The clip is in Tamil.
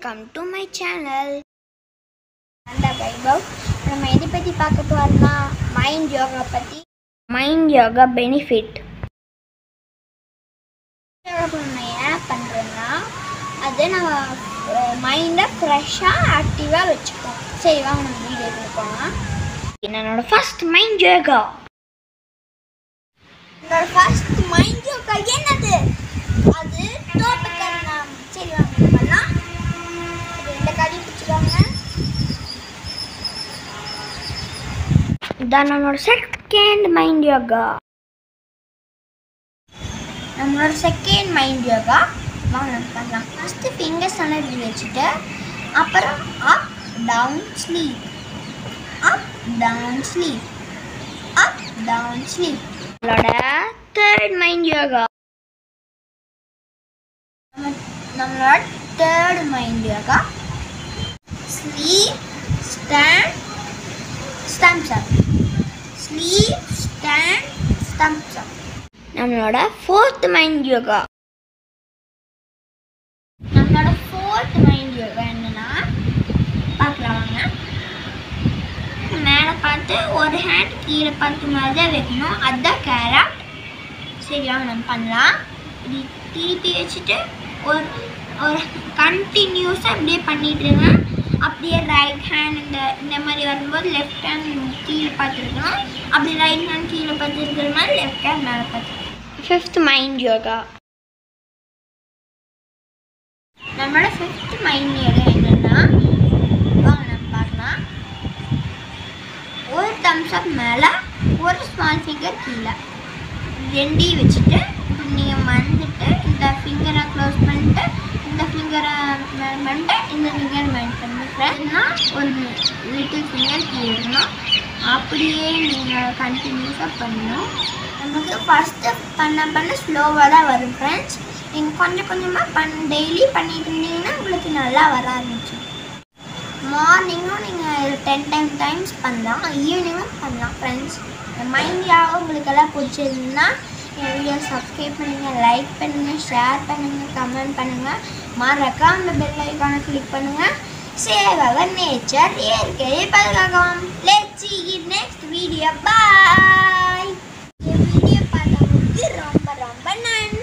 வெல்கம் டு மை சேனல் அந்த வைபவ் நம்ம எதை பற்றி பார்க்க போகிறோம்னா மைண்ட் யோகா பற்றி மைண்ட் யோகா பெனிஃபிட் யோகா நம்ம ஏன் பண்ணுறோம்னா அது நம்ம மைண்டை ஃப்ரெஷ்ஷாக ஆக்டிவாக வச்சுப்போம் சரி வாங்க நம்ம வீடியோ போகலாம் என்னோட ஃபர்ஸ்ட் மைண்ட் யோகா என்னோட ஃபர்ஸ்ட் மைண்ட் யோகா என்னது அது தோட்டக்கரணம் சரி வாங்க பண்ணலாம் ரெண்டு கறி பிடிச்சிருவாங்க இதான் நம்மளோட செகண்ட் மைண்ட் யோகா நம்மளோட செகண்ட் மைண்ட் யோகா வாங்க நம்ம பண்ணலாம் ஃபஸ்ட்டு ஃபிங்கர்ஸ் நல்லா இப்படி வச்சுட்டு அப்புறம் up down sleep up down sleep up down sleep நம்மளோட தேர்ட் மைண்ட் யோகா நம்மளோட third mind yoga sleep stand stumps up sleep stand stumps up நம்மளோட ஃபோர்த் மைண்ட் யோகா நம்மளோட ஃபோர்த் மைண்ட் யோகா என்னன்னா பார்க்கலாம் வாங்க மேலே பார்த்து ஒரு ஹேண்ட் கீழே பார்த்து மாதிரி தான் வைக்கணும் அதுதான் கேரட் சரி வாங்க நம்ம பண்ணலாம் இப்படி திருப்பி வச்சுட்டு ஒரு ஒரு கண்டினியூஸாக அப்படியே பண்ணிட்டு இருங்க அப்படியே ரைட் ஹேண்ட் இந்த இந்த மாதிரி வரும்போது லெஃப்ட் ஹேண்ட் கீழே பார்த்துருக்கணும் அப்படி ரைட் ஹேண்ட் கீழே பார்த்துருக்கிற மாதிரி லெஃப்ட் ஹேண்ட் மேலே பார்த்து ஃபிஃப்த் மைண்ட் யோகா நம்மளோட ஃபிஃப்த் மைண்ட் யோகா என்னன்னா வாங்க நம்ம பார்க்கலாம் ஒரு தம்ஸ் அப் மேலே ஒரு ஸ்மால் ஃபிங்கர் கீழே ரெண்டையும் வச்சுட்டு நீங்கள் வந்துட்டு இந்த ஃபிங்கரை க்ளோஸ் பண்ணிட்டு இந்த ஃபிங்கரை மேல் பண்ணிட்டு இந்த ஃபிங்கர் மைண்ட் பண்ணிக்கிறேன்னா ஒரு லிட்டில் ஃபிங்கர் கீழே இருக்கணும் அப்படியே நீங்கள் கண்டினியூஸாக பண்ணணும் நமக்கு ஃபஸ்ட்டு பண்ண பண்ண ஸ்லோவாக தான் வரும் ஃப்ரெண்ட்ஸ் நீங்கள் கொஞ்சம் கொஞ்சமாக பண் டெய்லி பண்ணிட்டு இருந்தீங்கன்னா உங்களுக்கு நல்லா வர ஆரம்பிச்சிடும் மார்னிங்கும் நீங்கள் டென் டைம் டைம்ஸ் பண்ணலாம் ஈவினிங்கும் பண்ணலாம் ஃப்ரெண்ட்ஸ் மைண்டியாக உங்களுக்கு எல்லாம் பிடிச்சிருந்தா என் வீடியோ சப்ஸ்கிரைப் பண்ணுங்கள் லைக் பண்ணுங்கள் ஷேர் பண்ணுங்கள் கமெண்ட் பண்ணுங்கள் மறக்காம பெல் ஐக்கானை கிளிக் பண்ணுங்கள் சேவ் அவர் நேச்சர் இயற்கையை பாதுகாக்கலாம் let's see you next video bye இந்த வீடியோ பார்த்தவங்களுக்கு ரொம்ப ரொம்ப நன்றி